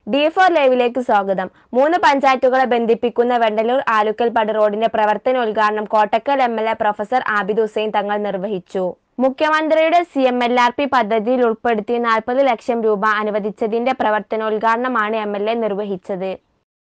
D four ലൈവിലേക്ക് സ്വാഗതം മൂന്ന് പഞ്ചായത്തുകളെ ബന്ധിപ്പിക്കുന്ന വെണ്ടലൂർ ആലുക്കൽ പട് റോഡിന്റെ പ്രവർത്തനോദ്ഘാടനം Kottakkal M L A professor Abid Hussain Thangal നിർവഹിച്ചു മുഖ്യമന്ത്രിയുടെ C M L R P പദ്ധതിയിൽ ഉൾപ്പെടുത്തി നാൽപ്പത് ലക്ഷം രൂപ അനുവദിച്ചതിന്റെ പ്രവർത്തനോദ്ഘാടനമാണ് എം എൽ എ നിർവഹിച്ചത്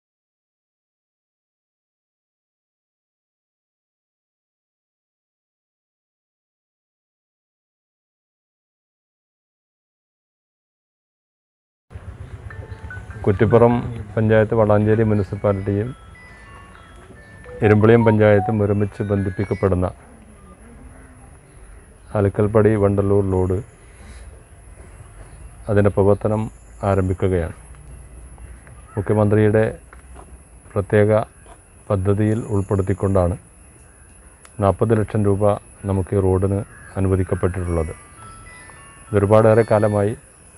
കുറ്റിപ്പുറം പഞ്ചായത്ത് വളാഞ്ചേരി മുനിസിപ്പാലിറ്റിയും ഇരുമ്പളിയം പഞ്ചായത്തും ഒരുമിച്ച് ബന്ധിപ്പിക്കപ്പെടുന്ന അലക്കൽപ്പടി വണ്ടല്ലൂർ ലോഡ് അതിൻ്റെ പ്രവർത്തനം ആരംഭിക്കുകയാണ് മുഖ്യമന്ത്രിയുടെ പ്രത്യേക പദ്ധതിയിൽ ഉൾപ്പെടുത്തിക്കൊണ്ടാണ് നാൽപ്പത് ലക്ഷം രൂപ നമുക്ക് ഈ റോഡിന് അനുവദിക്കപ്പെട്ടിട്ടുള്ളത് ഇത് ഒരുപാടേറെ കാലമായി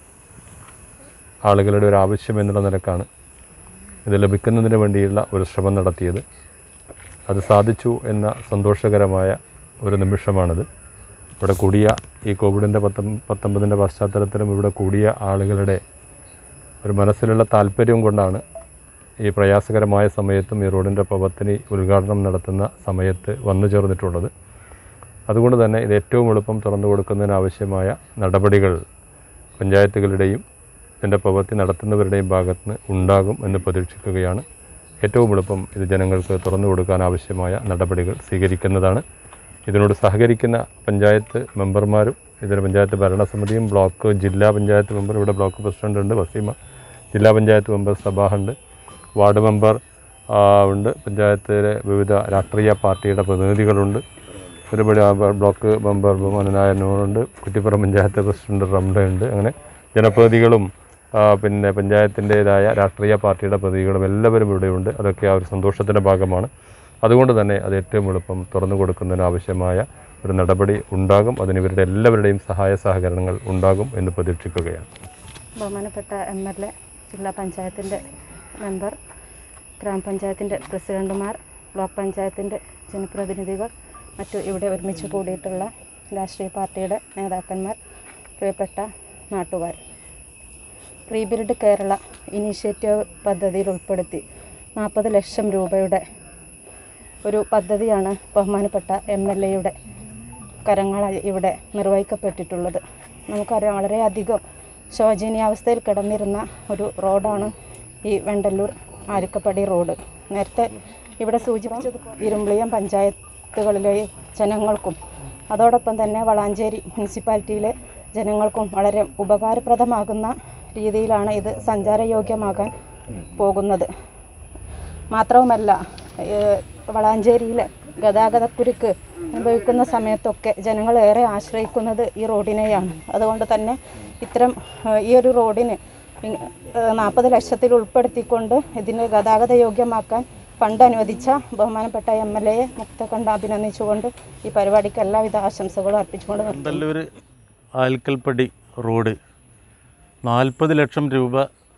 ആളുകളുടെ ഒരു ആവശ്യം എന്നുള്ള നിലക്കാണ് ഇത് ലഭിക്കുന്നതിന് വേണ്ടിയുള്ള ഒരു ശ്രമം നടത്തിയത് അത് സാധിച്ചു എന്ന സന്തോഷകരമായ ഒരു നിമിഷമാണിത് ഇവിടെ കൂടിയ ഈ കോവിഡിൻ്റെ പത്തൊ പത്തൊമ്പതിൻ്റെ പശ്ചാത്തലത്തിലും ഇവിടെ കൂടിയ ആളുകളുടെ ഒരു മനസ്സിലുള്ള താല്പര്യവും കൊണ്ടാണ് ഈ പ്രയാസകരമായ സമയത്തും ഈ റോഡിൻ്റെ പ്രവർത്തനി ഉദ്ഘാടനം നടത്തുന്ന സമയത്ത് വന്നു ചേർന്നിട്ടുള്ളത് അതുകൊണ്ട് തന്നെ ഇത് ഏറ്റവും എളുപ്പം തുറന്നു കൊടുക്കുന്നതിനാവശ്യമായ നടപടികൾ പഞ്ചായത്തുകളുടെയും ഇതിൻ്റെ പ്രവൃത്തി നടത്തുന്നവരുടെയും ഭാഗത്ത് നിന്ന് ഉണ്ടാകും എന്ന് പ്രതീക്ഷിക്കുകയാണ് ഏറ്റവും എളുപ്പം ഇത് ജനങ്ങൾക്ക് തുറന്നു കൊടുക്കാൻ ആവശ്യമായ നടപടികൾ സ്വീകരിക്കുന്നതാണ് ഇതിനോട് സഹകരിക്കുന്ന പഞ്ചായത്ത് മെമ്പർമാരും ഇതിന് പഞ്ചായത്ത് ഭരണസമിതിയും ബ്ലോക്ക് ജില്ലാ പഞ്ചായത്ത് മെമ്പർ ഇവിടെ ബ്ലോക്ക് പ്രസിഡന്റ് ഉണ്ട് വസീമ ജില്ലാ പഞ്ചായത്ത് മെമ്പർ സഭാഹുണ്ട് വാർഡ് മെമ്പർ ആ, ഉണ്ട് പഞ്ചായത്തിലെ വിവിധ രാഷ്ട്രീയ പാർട്ടിയുടെ പ്രതിനിധികളുണ്ട് ഒരുപാട് ആ ബ്ലോക്ക് മെമ്പർ ബഹുമാനനായ നൂറുണ്ട് കുറ്റിപ്പുറം പഞ്ചായത്ത് പ്രസിഡന്റ് റംഡയുണ്ട് അങ്ങനെ ജനപ്രതിനിധികളും ആ, പിന്നെ പഞ്ചായത്തിൻ്റേതായ രാഷ്ട്രീയ പാർട്ടിയുടെ പ്രതിനിധികളും എല്ലാവരും ഇവിടെയുണ്ട് അതൊക്കെ ആ ഒരു സന്തോഷത്തിൻ്റെ ഭാഗമാണ് അതുകൊണ്ട് തന്നെ അത് ഏറ്റവും എളുപ്പം തുറന്നു കൊടുക്കുന്നതിന് ആവശ്യമായ ഒരു നടപടി ഉണ്ടാകും അതിന് ഇവരുടെ എല്ലാവരുടെയും സഹായ സഹകരണങ്ങൾ ഉണ്ടാകും എന്ന് പ്രതീക്ഷിക്കുകയാണ് ബഹുമാനപ്പെട്ട എം എൽ എ ജില്ലാ പഞ്ചായത്തിൻ്റെ മെമ്പർ ഗ്രാമപഞ്ചായത്തിൻ്റെ പ്രസിഡന്റുമാർ ബ്ലോക്ക് പഞ്ചായത്തിൻ്റെ ജനപ്രതിനിധികൾ മറ്റു ഇവിടെ ഒരുമിച്ച് കൂടിയിട്ടുള്ള രാഷ്ട്രീയ പാർട്ടിയുടെ നേതാക്കന്മാർ പ്രിയപ്പെട്ട നാട്ടുകാർ റീബിൽഡ് കേരള ഇനീഷ്യേറ്റീവ് പദ്ധതിയിൽ ഉൾപ്പെടുത്തി നാൽപ്പത് ലക്ഷം രൂപയുടെ ഒരു പദ്ധതിയാണ് ബഹുമാനപ്പെട്ട എം എൽ എയുടെ കരങ്ങളാൽ ഇവിടെ നിർവഹിക്കപ്പെട്ടിട്ടുള്ളത് നമുക്കറിയാം വളരെയധികം ശോചനീയാവസ്ഥയിൽ കിടന്നിരുന്ന ഒരു റോഡാണ് ഈ വെണ്ടല്ലൂർ ആരുക്കപ്പടി റോഡ് നേരത്തെ ഇവിടെ സൂചിപ്പിച്ചത് ഇരുമ്പിളിയം പഞ്ചായത്തുകളിലെ ജനങ്ങൾക്കും അതോടൊപ്പം തന്നെ വളാഞ്ചേരി മുനിസിപ്പാലിറ്റിയിലെ ജനങ്ങൾക്കും വളരെ ഉപകാരപ്രദമാകുന്ന രീതിയിലാണ് ഇത് സഞ്ചാരയോഗ്യമാകാൻ പോകുന്നത് മാത്രവുമല്ല ഏഹ് വളാഞ്ചേരിയിലെ ഗതാഗതക്കുരുക്ക് അനുഭവിക്കുന്ന സമയത്തൊക്കെ ജനങ്ങൾ ഏറെ ആശ്രയിക്കുന്നത് ഈ റോഡിനെയാണ് അതുകൊണ്ട് തന്നെ ഇത്തരം ഏഹ് ഈ ഒരു റോഡിന് നാൽപ്പത് ലക്ഷത്തിൽ ഉൾപ്പെടുത്തിക്കൊണ്ട് ഇതിനെ ഗതാഗത യോഗ്യമാക്കാൻ ഫണ്ട് അനുവദിച്ച ബഹുമാനപ്പെട്ട എം എൽ എയെ മുക്ത കണ്ട് അഭിനന്ദിച്ചുകൊണ്ട് ഈ പരിപാടിക്ക് എല്ലാവിധ ആശംസകളും അർപ്പിച്ചുകൊണ്ട് നിർത്തുന്നു. കണ്ടല്ലൂർ ആൽക്കൽപ്പടി റോഡ് നാൽപ്പത് ലക്ഷം രൂപ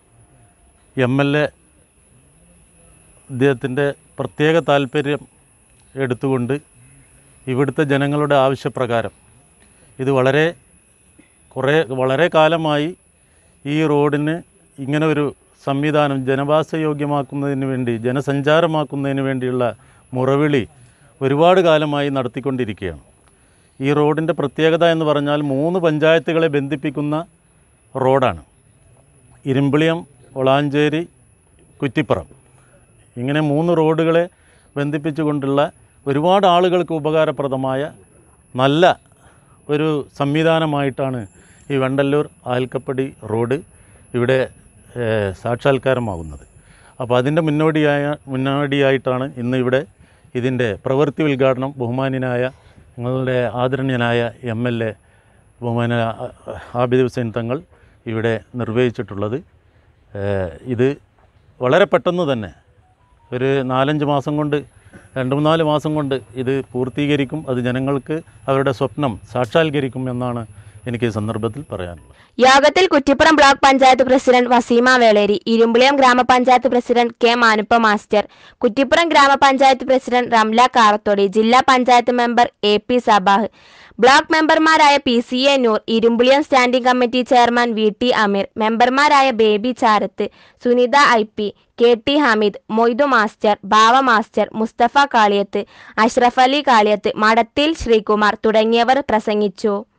എം എൽ എ ഇദ്ദേഹത്തിൻ്റെ പ്രത്യേക താല്പര്യം എടുത്തുകൊണ്ട് ഇവിടുത്തെ ജനങ്ങളുടെ ആവശ്യപ്രകാരം ഇത് വളരെ കുറേ വളരെ കാലമായി ഈ റോഡിന് ഇങ്ങനെ ഒരു സംവിധാനം ജനവാസയോഗ്യമാക്കുന്നതിന് വേണ്ടി ജനസഞ്ചാരമാക്കുന്നതിന് വേണ്ടിയുള്ള മുറവിളി ഒരുപാട് കാലമായി നടത്തിക്കൊണ്ടിരിക്കുകയാണ് ഈ റോഡിൻ്റെ പ്രത്യേകത എന്ന് പറഞ്ഞാൽ മൂന്ന് പഞ്ചായത്തുകളെ ബന്ധിപ്പിക്കുന്ന റോഡാണ് ഇരുമ്പിളിയം വളാഞ്ചേരി കുറ്റിപ്പുറം ഇങ്ങനെ മൂന്ന് റോഡുകളെ ബന്ധിപ്പിച്ചുകൊണ്ടുള്ള ഒരുപാട് ആളുകൾക്ക് ഉപകാരപ്രദമായ നല്ല ഒരു സംവിധാനമായിട്ടാണ് ഈ വെണ്ടല്ലൂർ ആൽക്കപ്പടി റോഡ് ഇവിടെ ഏഹ്, സാക്ഷാത്കാരമാകുന്നത് അപ്പോൾ അതിൻ്റെ മുന്നോടിയായ മുന്നോടിയായിട്ടാണ് ഇന്ന് ഇവിടെ ഇതിൻ്റെ പ്രവൃത്തി ഉദ്ഘാടനം ബഹുമാന്യനായ ഞങ്ങളുടെ ആദരണീയനായ എം എൽ എ ബഹുമാന ആബിദ് ഹുസൈൻ തങ്ങൾ ഇവിടെ നിർവഹിച്ചിട്ടുള്ളത് ഏഹ്, ഇത് വളരെ പെട്ടെന്ന് തന്നെ ഒരു നാലഞ്ച് മാസം കൊണ്ട് രണ്ട് മൂന്നാല് മാസം കൊണ്ട് ഇത് പൂർത്തീകരിക്കും അത് ജനങ്ങൾക്ക് അവരുടെ സ്വപ്നം സാക്ഷാത്കരിക്കും എന്നാണ് എനിക്ക് ഈ സന്ദർഭത്തിൽ പറയാനുള്ളത് യോഗത്തിൽ കുറ്റിപ്പുറം ബ്ലോക്ക് പഞ്ചായത്ത് പ്രസിഡന്റ് വസീമ വേളേരി ഇരുമ്പുളിയം ഗ്രാമപഞ്ചായത്ത് president K Manuppa master Kuttippuram ഗ്രാമപഞ്ചായത്ത് പ്രസിഡന്റ് റംല കാറത്തോടി ജില്ലാ panchayat member A P Sabah block മെമ്പർമാരായ P C A Noor Irumbuliyam standing committee chairman V T Ameer മെമ്പർമാരായ Baby Charath Sunitha I P K T Hameed Moidu master Bava master Mustafa Kaliyath Ashraf Ali Kaliyath Madathil Sreekumar തുടങ്ങിയവർ പ്രസംഗിച്ചു